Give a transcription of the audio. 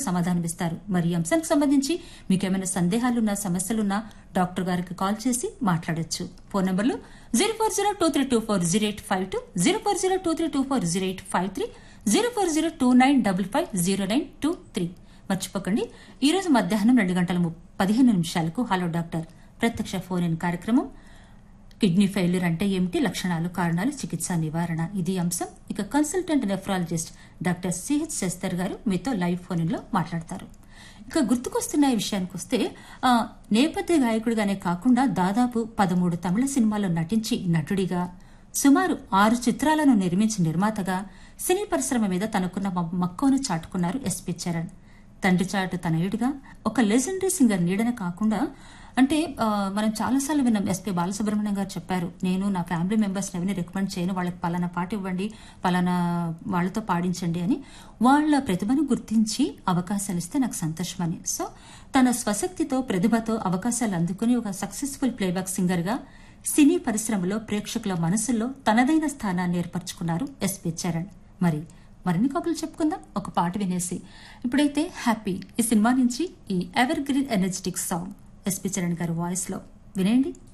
సమాధానమిస్తారు మరి ఈ అంశానికి సంబంధించి మీకు ఏమైనా సందేహాలున్నా సమస్యలున్నా డాక్టర్ గారికి కాల్ చేసి మాట్లాడొచ్చు ఫోన్ నంబర్లు zero four zero two three two four zero eight five two zero four zero two three two four zero eight five three zero four zero two nine double five zero nine two three మర్చిపోకండి ఈ రోజు మధ్యాహ్నం రెండు గంటల ము- పదిహేను నిమిషాలకు hello doctor ప్రత్యక్ష ఫోన్ ఇన్ కార్యక్రమం కిడ్నీ ఫెయిల్యూర్ అంటే ఏమిటి లక్షణాలు కారణాలు చికిత్స నివారణ ఇది అంశం ఇక consultant nephrologist doctor CH Shastar గారు మీతో లైవ్ ఫోన్ లో మాట్లాడతారు ఇక గుర్తుకొస్తున్న ఈ విషయానికి వస్తే ఆ, నేపథ్య గాయకుడిగానే కాకుండా దాదాపు పదమూడు తమిళ సినిమాల్లో నటించి నటుడిగా సుమారు ఆరు చిత్రాలను నిర్మించి నిర్మాతగా సినీ పరిశ్రమ మీద తనకున్న మ- మక్కువను చాటుకున్నారు ఎస్పి చరణ్ తండ్రి చాటు తనయుడిగా ఒక లెజెండరీ సింగర్ నీడన కాకుండా అంటే ఆ, మనం చాలాసార్లు విన్నాం ఎస్పీ బాలసుబ్రహ్మణ్యం గారు చెప్పారు నేను నా ఫ్యామిలీ మెంబర్స్ ఎవరిని రికమెండ్ చేయను వాళ్ళకి పలానా పాట ఇవ్వండి పలానా వాళ్ళతో పాడించండి అని వాళ్ళ ప్రతిభను గుర్తించి అవకాశాలు ఇస్తే నాకు సంతోషమని సో తన స్వశక్తితో ప్రతిభతో అవకాశాలు అందుకుని ఒక సక్సెస్ఫుల్ ప్లేబ్యాక్ సింగర్ గా సినీ పరిశ్రమలో ప్రేక్షకుల మనసుల్లో తనదైన స్థానాన్ని ఏర్పరచుకున్నారు ఎస్పీ చరణ్ మరి మరిన్ని కబుర్లు చెప్పుకుందాం ఒక పాట వినేసి ఇప్పుడైతే హ్యాపీ ఈ సినిమా నుంచి ఈ ever green energetic song S P Charan గారి వాయిస్ లో వినేయండి